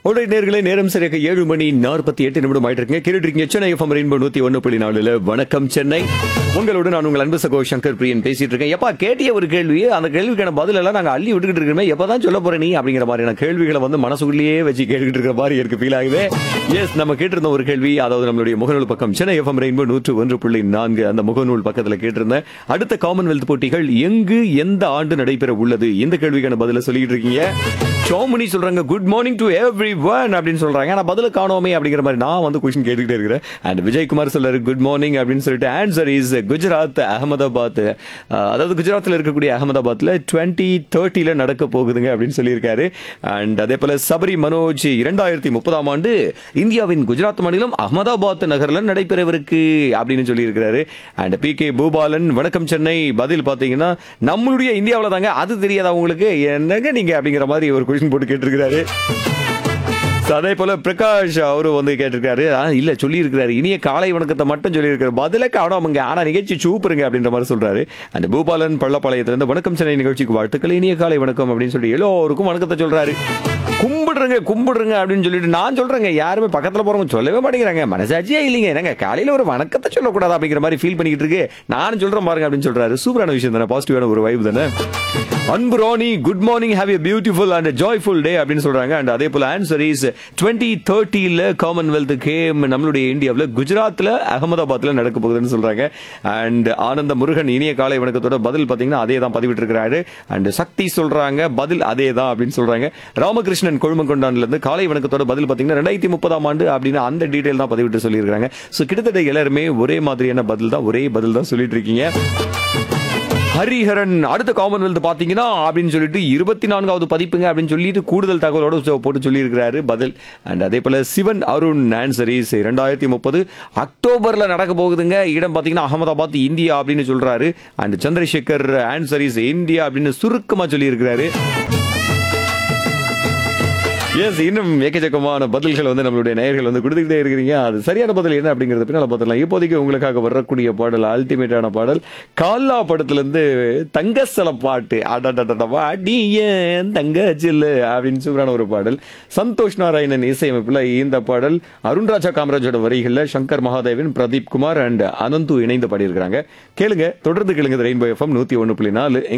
உடைய நேர்களே நேரம் சரியாக ஏழு மணி நாற்பத்தி எட்டு நிமிடம் ஆயிட்டு இருக்கீங்க கேட்டுட்டு இருக்கீங்க சென்னை எஃப்எம் ரெயின்போ நூத்தி ஒன்னு புள்ளி நாலுல வணக்கம் சென்னை உங்களோட நான் உங்கள் அன்பு சகோ சங்கர் பிரியன் பேசிட்டு இருக்கேன் எப்பா கேட்டிய ஒரு கேள்வி அந்த கேள்விக்கான பதில் எல்லாம் நாங்க அள்ளி விட்டுக்கிட்டு இருக்கோமே எப்பதான் சொல்ல போற நீ அப்படிங்கிற மாதிரியான கேள்விகளை வந்து மனசுக்குள்ளேயே வச்சு கேட்டுக்கிட்டு இருக்கிற மாதிரி இருக்கு ஃபீல் ஆகுது எஸ் நம்ம கேட்டிருந்த ஒரு கேள்வி அதாவது நம்மளுடைய முகநூல் பக்கம் சென்னை எஃப்எம் ரெயின்போ நூற்று ஒன்று புள்ளி நான்கு அந்த முகநூல் பக்கத்துல கேட்டிருந்தேன் அடுத்த காமன்வெல்த் போட்டிகள் எங்கு எந்த ஆண்டு நடைபெற உள்ளது இந்த கேள்விக்கான பதில சொல்லிட்டு இருக்கீங்க சோமனி சொல்றாங்க good morning to everyone அப்படின்னு சொல்றாங்க ஆனா பதில காணோமே அப்படிங்கிற மாதிரி நான் வந்து கொஸ்டின் கேட்டுக்கிட்டே இருக்கிறேன் அண்ட் விஜயகுமார் சொல்றாரு குட் மார்னிங் அப்படின்னு சொல்லிட்டு answer is Gujarat Ahmedabad ah, அதாவது குஜராத்தில் இருக்கக்கூடிய அகமதாபாத்ல டுவெண்ட்டி தேர்ட்டில நடக்க போகுதுங்க அப்படின்னு சொல்லியிருக்காரு அண்ட் அதே போல சபரி மனோஜ் இரண்டாயிரத்தி முப்பதாம் ஆண்டு இந்தியாவின் குஜராத் மாநிலம் அகமதாபாத் நகர்ல நடைபெறவிருக்கு அப்படின்னு சொல்லியிருக்கிறாரு அண்ட் பி கே பூபாலன் வணக்கம் சென்னை பதில் பாத்தீங்கன்னா நம்மளுடைய இந்தியாவில் தாங்க அது தெரியாதா உங்களுக்கு என்னங்க நீங்க அப்படிங்கிற மாதிரி ஒரு கொஸ்டின் போட்டு கேட்டிருக்கிறாரு So, அதே போல பிரகாஷ் அவரு வந்து கேட்டிருக்காரு ஆ, இல்ல சொல்லி இருக்கிறாரு இனிய காலை வணக்கத்தை மட்டும் சொல்லி இருக்காரு பதில காணாமங்க ஆனா நிகழ்ச்சி சூப்பருங்க அப்படின்ற மாதிரி சொல்றாரு அந்த பூபாலன் பள்ளப்பாளையத்துல இருந்து வணக்கம் சென்னை நிகழ்ச்சிக்கு வாழ்த்துக்கள் இனிய காலை வணக்கம் அப்படின்னு சொல்லி எல்லோருக்கும் வணக்கத்தை சொல்றாரு கும்பிடுறங்க கும்பிடுறங்க அப்படின்னு சொல்லிட்டு நான் சொல்றேங்க யாருமே பக்கத்துல போறவங்க சொல்லவே மாட்டேங்கிறாங்க மனசாட்சியே இல்லைங்க என்னங்க காலையில ஒரு வணக்கத்தை சொல்லக்கூடாது அப்படிங்கிற மாதிரி ஃபீல் பண்ணிக்கிட்டு இருக்கு நானும் சொல்றேன் பாருங்க அப்படின்னு சொல்றாரு சூப்பரான விஷயம் தானே பாசிட்டிவான ஒரு வைப் தானே அன்பு Roni good morning have a beautiful and joyful day அப்படின்னு சொல்றாங்க அண்ட் அதே போல ஆன்சர் இஸ் டுவெண்ட்டி தேர்ட்டியில் காமன்வெல்த் கேம் நம்மளுடைய இந்தியாவில் குஜராத்தில் அகமதாபாத்தில் நடக்க போகுதுன்னு சொல்றாங்க அண்ட் ஆனந்த முருகன் இனிய காலை வணக்கத்தோட பதில் பார்த்தீங்கன்னா அதே தான் பதிவிட்டு இருக்கிறாரு அண்ட் சக்தி சொல்றாங்க பதில் அதே தான் அப்படின்னு சொல்றாங்க ராமகிருஷ்ணன் கொழுமங்கொண்டான்ல இருந்து காலை வணக்கத்தோட பதில் பார்த்தீங்கன்னா ரெண்டாயிரத்தி முப்பதாம் ஆண்டு அப்படின்னு அந்த டீடைல் தான் பதிவிட்டு சொல்லியிருக்காங்க ஸோ கிட்டத்தட்ட எல்லாருமே ஒரே மாதிரியான பதில் தான் ஒரே பதில் தான் சொல்லிட்டு இருக்கீங்க ஹரிஹரன் அடுத்த காமன்வெல்த் பாத்தீங்கன்னா அப்படின்னு சொல்லிட்டு இருபத்தி நான்காவது பதிப்புங்க அப்படின்னு சொல்லிட்டு கூடுதல் தகவலோட சொ- போட்டு சொல்லியிருக்கிறாரு பதில் அண்ட் அதே போல சிவன் அருண் ஆன்சரிஸ் இரண்டாயிரத்தி முப்பது அக்டோபர்ல நடக்க போகுதுங்க இடம் பாத்தீங்கன்னா அகமதாபாத் இந்தியா அப்படின்னு சொல்றாரு அண்ட் சந்திரசேகர் ஆன்சரிஸ் இந்தியா அப்படின்னு சுருக்கமா சொல்லியிருக்கிறாரு எஸ் இன்னும் ஏக்கச்சக்கமான பதில்கள் வந்து நம்மளுடைய நேயர்கள் வந்து கொடுத்துக்கிட்டே இருக்கிறீங்க அது சரியான பதில் என்ன அப்படிங்கறத பின்னால பார்த்துலாம் இப்போதைக்கு உங்களுக்காக வரக்கூடிய பாடல் அல்டிமேட்டான பாடல் கால்லா படத்துல இருந்து தங்க சில பாட்டு அடடடடவா அடி ஏன் தங்க சில்லு அப்படின்னு சூப்பரான ஒரு பாடல் சந்தோஷ் நாராயணன் இசையமைப்புல இந்த பாடல் அருண்ராஜா காமராஜோட வரிகள்ல சங்கர் மகாதேவன் பிரதீப் குமார் அண்ட் அனந்து இணைந்து பாடியிருக்கிறாங்க கேளுங்க தொடர்ந்து கேளுங்க ரெயின்போ எஃப்எம் நூத்தி ஒன்னு புள்ளி நாலு